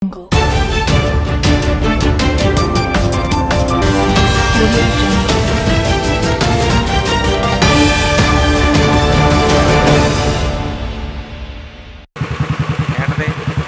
Jungle. Audio Jungle. ఏంటది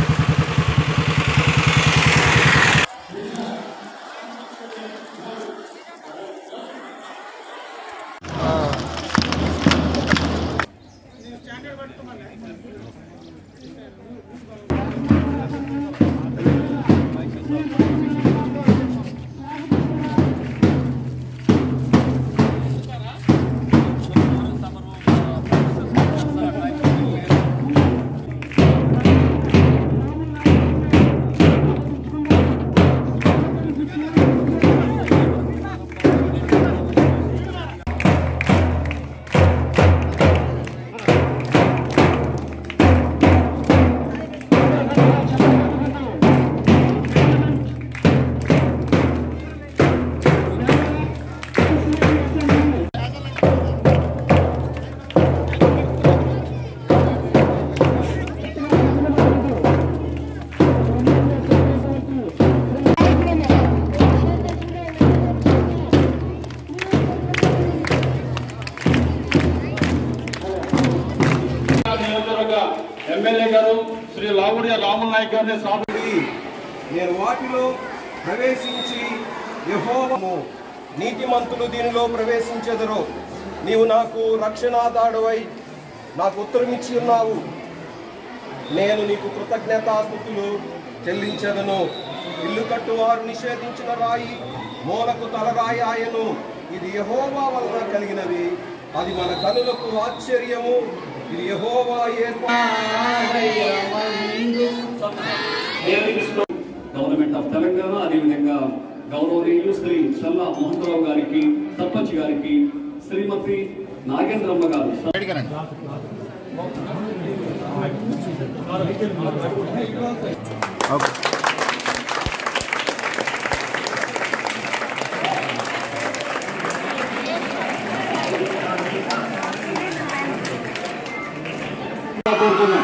నియోజకవర్గ MLA గారు శ్రీ లావుడియ రాముల నాయక్ గారిని సాధ నేను వాటిలో ప్రవేశించి యెహోవాము నీతిమంతులు దీనిలో ప్రవేశించెదరు నీవు నాకు రక్షణాదాడువై నాకు ఉత్తరం ఇచ్చి ఉన్నావు నేను నీకు కృతజ్ఞతాస్థుతులు చెల్లించదను ఇల్లు కట్టువారు నిషేధించిన రాయి మూలకు తలరాయి ఆయను ఇది యహోవా వలన కలిగినది అది మన కనులకు ఆశ్చర్యము ఇది యహోవా గవర్నమెంట్ ఆఫ్ తెలంగాణ అదేవిధంగా గౌరవనీయులు శ్రీ చల్లా మోహన్రావు గారికి సర్పంచ్ గారికి శ్రీమతి నాగేంద్రమ్మ గారు ఓకే కోరుతున్నాం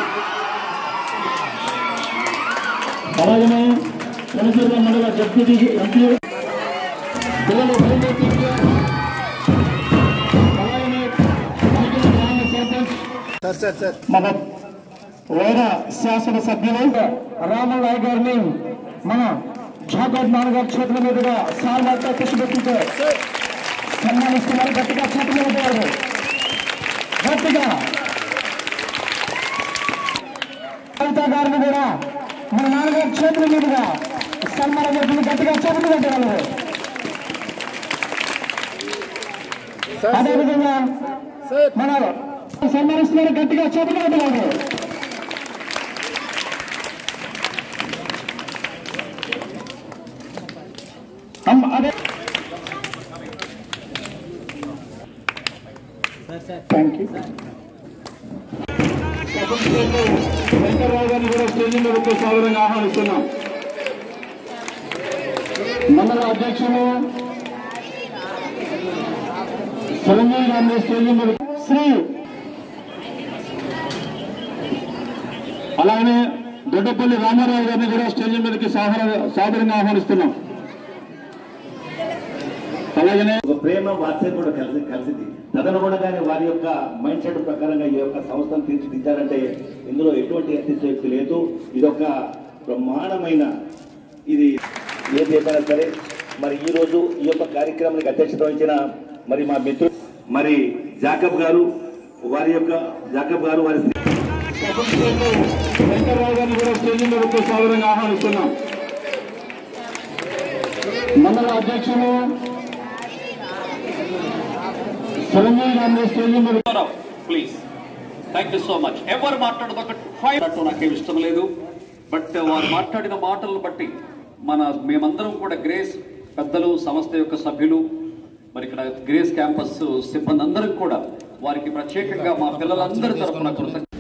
అలాగనే కొనసీమ మండల డిప్యూటీ ఎంపీ పిల్లలు బయలుదేరి అలాగనే మైకిల్ గ్రామ సర్పంచ్ మన వేద శాసన సభ్యులు రామరాయ్ గారిని మన జాగర్ నాన్నగారి చేతుల మీదుగా సాల్వాతో పుష్పెట్టితో సన్మానిస్తున్నారు గట్టిగా చేతుల మీద గట్టిగా కవిత గారిని కూడా మన నాన్నగారి చేతుల మీదుగా సన్మానం చేసిన గట్టిగా చేతులు పెట్టగలరు అదేవిధంగా మన సన్మానిస్తున్నారు గట్టిగా చేతులు పెట్టగలరు అమ్మ, అదే థ్యాంక్ యూ వెంకటరావు గారిని కూడా స్టేజీ మీదకి సాధారణంగా ఆహ్వానిస్తున్నాం మండల అధ్యక్షులు చిరంజీవి గారిని స్టేజీ మీద శ్రీ అలాగనే దొడ్డపల్లి రామారావు గారిని కూడా స్టేజీ మీదకి సాధారణ- సాధారణంగా ఆహ్వానిస్తున్నాం అలాగనే ఒక ప్రేమ వాత్సల్యం కూడా కలిసి కలిసింది తదనుగుణంగానే వారి యొక్క మైండ్ సెట్ ప్రకారంగా ఈ యొక్క సంస్థను తీర్చిదిద్దారంటే ఇందులో ఎటువంటి అతిశయోక్తి లేదు ఇది ఒక బ్రహ్మాండమైన ఇది ఏదైనా సరే మరి ఈ రోజు ఈ యొక్క కార్యక్రమానికి అధ్యక్షత వహించిన మరి మా మిత్రుడు మరి జాకబ్ గారు వారి యొక్క జాకబ్ గారు వారి వెంకటరావు గారిని కూడా స్టేజీ మీదకి సాధారణంగా ఆహ్వానిస్తున్నాం మండల అధ్యక్షులు చిరంజీవి గారిని స్టేజీ మీద please thank you so much ఎవరు మాట్లాడదు ఒక ఫైవ్ అంటూ నాకేం ఇష్టం లేదు బట్ వారు మాట్లాడిన మాటలను బట్టి మన మేమందరం కూడా గ్రేస్ పెద్దలు సంస్థ యొక్క సభ్యులు మరి ఇక్కడ గ్రేస్ క్యాంపస్ సిబ్బంది అందరం కూడా వారికి ప్రత్యేకంగా మా పిల్లలందరి తరఫున కృతజ్ఞత